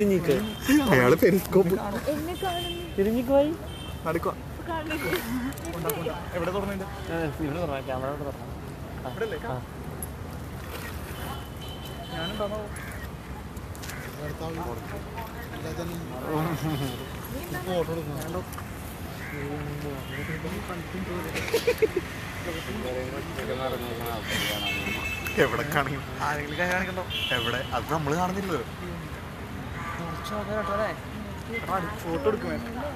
തിരിഞ്ഞിക്ക് അയാള് പെരിസ്കോപ്പ് എന്നെ കാണുന്നു തിരിഞ്ഞിക്ക് പോയി നടക്കുക കാണുന്നില്ല എവിടെ തുറന്നിട്ട് ഇവിടെ തുറക്കാം ക്യാമറ തുറക്കാം ആ. ഞാനുണ്ടാണോ എവിടെ കാണിക്കും ആരെങ്കിലും കാണിക്കണ്ടോ എവിടെ അത് നമ്മൾ കാണുന്നില്ലല്ലോ ഫോട്ടോ എടുക്കുമേ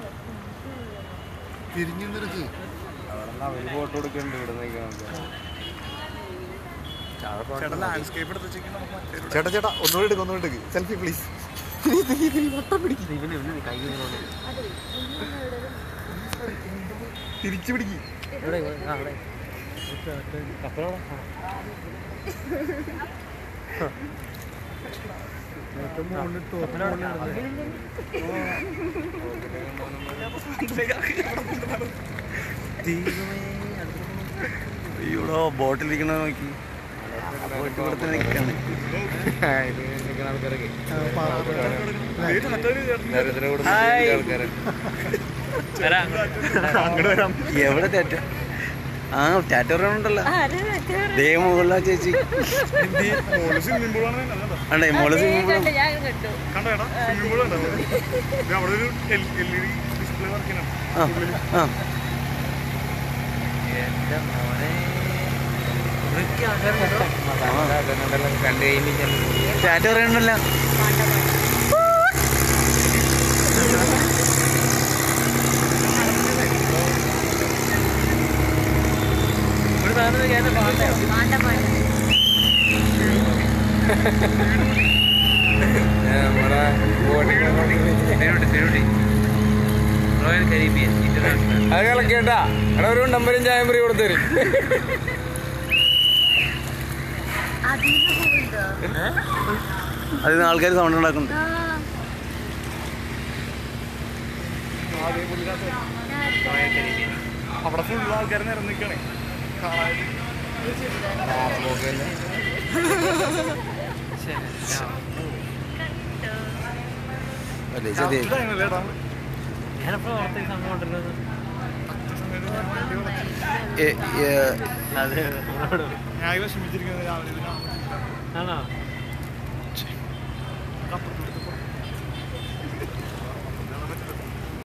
തിരിഞ്ഞു നിനക്ക് ഫോട്ടോ എടുക്കണ്ട് ഇവിടെ ചേട്ടാ ലാൻഡ്സ്കേപ്പ് എടുത്ത് വെച്ചെങ്കിൽ നമുക്ക് മറ്റേ ചേട്ടാ ചേട്ടാ ഒന്നുകൂടി എടുക്കും ഒന്നുകൂടി എടുക്കും സെൽഫി പ്ലീസ് വട്ടം പിടിക്കും ഇവന് ഇവന് കൈ ഇങ്ങനെ തിരിച്ചു പിടിക്കും ഇവിടെ ഇവിടെ ആ അവിടെ കപ്പലോടെ അയ്യോടോ ബോട്ടിലിരിക്കണ നോക്കി ബോട്ട് ഇവിടെ തന്നെ നിൽക്കാണ് ആൾക്കാരെ അങ്ങോട്ട് വരാം എവിടെ ടാറ്റ ആ ടാറ്റ ഉണ്ടല്ലോ ആരെ ദേ മുകളില ചേച്ചി സ്വിമ്മിംഗ് പൂളാണ് കണ്ടോ അണ്ടേ മോള് സ്വിമ്മിംഗ് പൂൾ കണ്ടു ഞാൻ കണ്ടു കണ്ടോ ചേട്ടാ സ്വിമ്മിംഗ് പൂൾ കണ്ടോ ഇത് അവിടെ ഒരു എൽ ഇ ഡി ഡിസ്പ്ലേ വർക്കിനാണ് ആ ആ എന്റെ മോനെ ഇവിടേക്ക് ആൾക്കാർ കണ്ടു കഴിഞ്ഞാൽ ടാറ്റ പറയണ്ടല്ലോ ഇവിടെ സാധനം ഞാൻ പാട്ടേ മാണ്ട മാണ്ട റോയൽ കരീബിയൻ ഇന്റർനാഷണൽ അത് കളക്കേട്ടാ എടാ ഒരു നമ്പരും ചായം ഫ്രീ കൊടുത്തു തരും അതിന് പോകുന്നുണ്ടോ അതിന് ആൾക്കാർ സൗണ്ട് ഉണ്ടാക്കുന്നുണ്ട് ആ റോയൽ കരീബിയൻ അവിടെ ഫുള്ള് ആൾക്കാർ നിരന്ന് നിൽക്കണേ കാണാൻ അല്ലേ ചെറിയ ടൈമല്ലേ ഏട്ടാ ഞാനപ്പോൾ ഓർത്ത ഈ സംഭവം ഉണ്ടല്ലോ ഏ, ഏ, അതെ നമ്മളോട് ഞാൻ വിഷമിച്ചിരിക്കുന്നത് രാവിലെ ഇത് കാണുമ്പോൾ. ആണോ അപ്പുറത്ത്